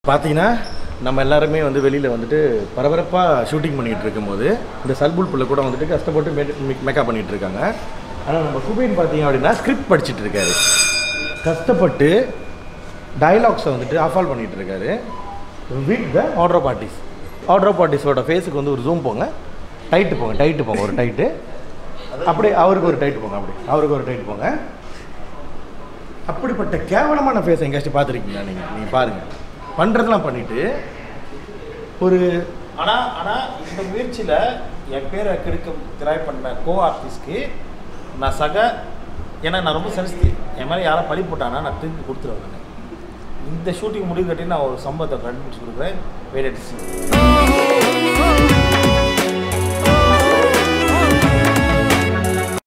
பார்த்தீங்கன்னா நம்ம எல்லாருமே வந்து வெளியில் வந்துட்டு பரபரப்பாக ஷூட்டிங் பண்ணிகிட்டு இருக்கும்போது இந்த சல்புல் புள்ள கூட வந்துட்டு கஷ்டப்பட்டு மேக்கப் பண்ணிகிட்டு இருக்காங்க ஆனால் நம்ம குபேன் பார்த்தீங்க அப்படின்னா ஸ்கிரிப்ட் படிச்சுட்டு இருக்காரு கஷ்டப்பட்டு டயலாக்ஸை வந்துட்டு ஆஃபால் பண்ணிகிட்டு இருக்காரு with the order parties order பார்ட்டிஸோட ஃபேஸுக்கு வந்து ஒரு ஜூம் போங்க டைட்டு போங்க டைட்டு போங்க ஒரு டைட்டு அப்படியே அவருக்கு ஒரு டைட்டு போங்க அப்படி அவருக்கு ஒரு டைட்டு போங்க அப்படிப்பட்ட கேவலமான ஃபேஸ் எங்கேயாச்சும் பார்த்துருக்கீங்களா நீங்கள் நீங்கள் பாருங்கள் பண்ணுறதெல்லாம் பண்ணிவிட்டு ஒரு ஆனால் ஆனால் இந்த முயற்சியில் என் பேரை கெடுக்க ட்ரை பண்ண கோ ஆர்டிஸ்ட்க்கு நான் சக ஏன்னா நான் ரொம்ப சென்சிட்டிவ் என் மேலே யாரும் பழி போட்டானா நான் திருப்பி கொடுத்துருவேன் நான். இந்த ஷூட்டிங் முடிவு கட்டி நான் ஒரு சம்பவத்தை கண்டுபிடிச்சி கொடுக்குறேன் வெயிட்